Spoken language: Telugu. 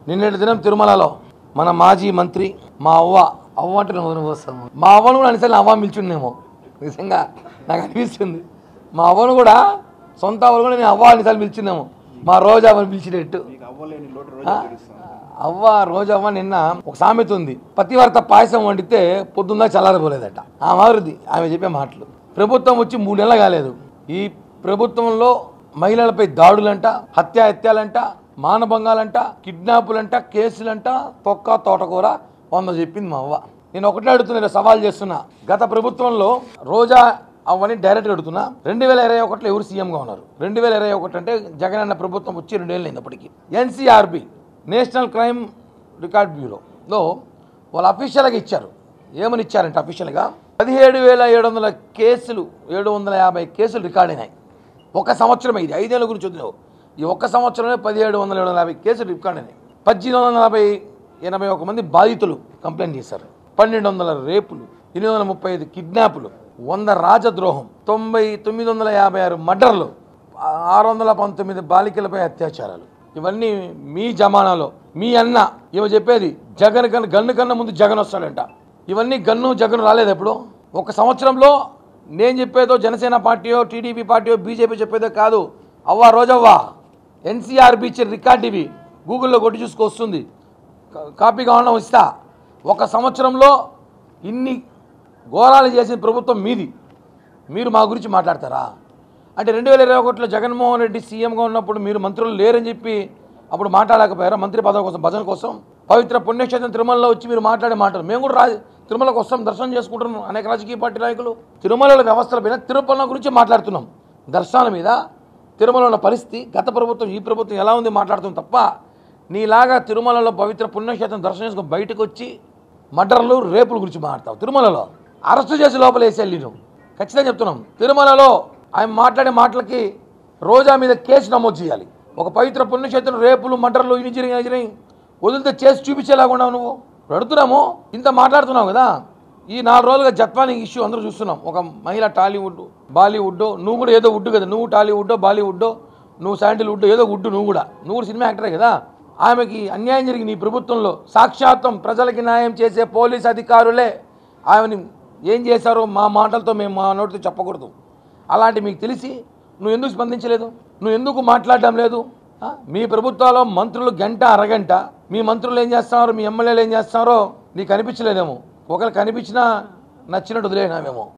నిన్నటి దినం తిరుమలలో మన మాజీ మంత్రి మా అవ్వ అవ్వ అంటే నువ్వు వస్తాము మా అవ్వను కూడా అనిసరి అవ్వ పిలిచిండేమో నిజంగా నాకు అనిపిస్తుంది మా అవ్వను కూడా సొంత అవ్వను కూడా నేను అవ్వ అనిసార్లు పిలిచిందేమో మా రోజు అవ్వని పిలిచినట్టు మీకు అవ్వలేని లోటు రోజా తీరుస్తాం అవ్వ రోజు అవ్వ నిన్న ఒక సామెత ఉంది పతివార్త పాయసం వండితే పొద్దున్న చల్లారపోలేదట ఆ మారుది ఆమె చెప్పే మాటలు ప్రభుత్వం వచ్చి మూడు నెలలు కాలేదు ఈ ప్రభుత్వంలో మహిళలపై దాడులంట హత్యాహత్యాలంట మానభంగాలంట కిడ్నాపులంట కేసులంట తొక్క తోటకూర వంద చెప్పింది మా అవ్వ నేను ఒకటే అడుగుతున్నా సవాల్ చేస్తున్నా గత ప్రభుత్వంలో రోజా అవ్వని డైరెక్ట్ అడుగుతున్నా రెండు వేల ఇరవై ఒకటిలో ఎవరు సీఎంగా ఉన్నారు రెండు వేల ఇరవై ఒకటి అంటే జగన్ అన్న ప్రభుత్వం వచ్చి రెండు వేలు అయింది అప్పటికి ఎన్సీఆర్బి నేషనల్ క్రైమ్ రికార్డ్ బ్యూరోలో వాళ్ళు అఫీషియల్గా ఇచ్చారు ఏమని ఇచ్చారంటే అఫీషియల్గా పదిహేడు వేల ఏడు వందల కేసులు ఏడు వందల యాభై కేసులు రికార్డ్ అయినాయి ఒక సంవత్సరం ఇది ఐదేళ్ళ గురించి వదిలేవు ఈ ఒక్క సంవత్సరంలో పదిహేడు వందల ఏడు వందల యాభై కేసులు రికార్డ్ అయినాయి పద్దెనిమిది వందల నలభై ఎనభై ఒక మంది బాధితులు కంప్లైంట్ చేశారు పన్నెండు వందల రేపులు ఎనిమిది వందల ముప్పై ఐదు కిడ్నాపులు వంద రాజద్రోహం తొంభై తొమ్మిది వందల యాభై ఆరు మర్డర్లు ఆరు వందల పంతొమ్మిది బాలికలపై అత్యాచారాలు ఇవన్నీ మీ జమానాలో మీ అన్న ఇవ చెప్పేది జగన్ కన్నా గన్ను కన్నా ముందు జగన్ వస్తాడంట ఇవన్నీ గన్ను జగన్ రాలేదు ఎప్పుడు ఒక సంవత్సరంలో నేను చెప్పేదో జనసేన పార్టీయో టీడీపీ పార్టీయో బీజేపీ చెప్పేదో కాదు అవ్వా రోజవ్వా ఎన్సీఆర్బీ ఇచ్చిన రికార్డ్ ఇవి గూగుల్లో కొట్టి చూసుకొస్తుంది కా- కాపీ కావాలన్నా ఇస్తా ఒక సంవత్సరంలో ఇన్ని ఘోరాలు చేసిన ప్రభుత్వం మీది మీరు మా గురించి మాట్లాడతారా అంటే రెండు వేల ఇరవై ఒకటిలో జగన్మోహన్ రెడ్డి సీఎంగా ఉన్నప్పుడు మీరు మంత్రులు లేరని చెప్పి అప్పుడు మాట్లాడలేకపోయారా మంత్రి పదవి కోసం భజన కోసం పవిత్ర పుణ్యక్షేత్రం తిరుమలలో వచ్చి మీరు మాట్లాడే మాటలు మేము కూడా రా తిరుమలకు వస్తాం దర్శనం చేసుకుంటున్నాం అనేక రాజకీయ పార్టీ నాయకులు తిరుమలలో వ్యవస్థల పైన తిరుపతి గురించి మాట్లాడుతున్నాం దర్శనాల మీద తిరుమల ఉన్న పరిస్థితి గత ప్రభుత్వం ఈ ప్రభుత్వం ఎలా ఉంది మాట్లాడుతుంది తప్ప నీలాగా తిరుమలలో పవిత్ర పుణ్యక్షేత్రం దర్శనం చేసుకుని బయటకు వచ్చి మర్డర్లు రేపుల గురించి మాట్లాడతావు తిరుమలలో అరెస్టు చేసి లోపల వేసేయాలి నువ్వు ఖచ్చితంగా చెప్తున్నాం తిరుమలలో ఆయన మాట్లాడే మాటలకి రోజా మీద కేసు నమోదు చేయాలి ఒక పవిత్ర పుణ్యక్షేత్రం రేపులు మర్డర్లు ఇన్ని జరిగిన జరిగి వదిలితే చేసి చూపించేలాగా నువ్వు ఇప్పుడు అడుగుతున్నాము ఇంత మాట్లాడుతున్నావు కదా ఈ నాలుగు రోజులుగా జత్వాని ఇష్యూ అందరూ చూస్తున్నాం ఒక మహిళ టాలీవుడ్ బాలీవుడ్ నువ్వు కూడా ఏదో వుడ్ కదా నువ్వు టాలీవుడ్ బాలీవుడ్ నువ్వు శాండిల్వుడ్ ఏదో వుడ్ నువ్వు కూడా నువ్వు కూడా సినిమా యాక్టరే కదా ఆమెకి అన్యాయం జరిగింది ఈ ప్రభుత్వంలో సాక్షాత్తం ప్రజలకి న్యాయం చేసే పోలీస్ అధికారులే ఆమెని ఏం చేశారో మా మాటలతో మేము మా నోటితో చెప్పకూడదు అలాంటి మీకు తెలిసి నువ్వు ఎందుకు స్పందించలేదు నువ్వు ఎందుకు మాట్లాడడం లేదు ఆ? మీ ప్రభుత్వాల్లో మంత్రులు గంట అరగంట మీ మంత్రులు ఏం చేస్తున్నారో మీ ఎమ్మెల్యేలు ఏం చేస్తున్నారో నీకు కనిపించలేదేమో ఒకరు కనిపించినా నచ్చినట్టు వదిలేనామేమో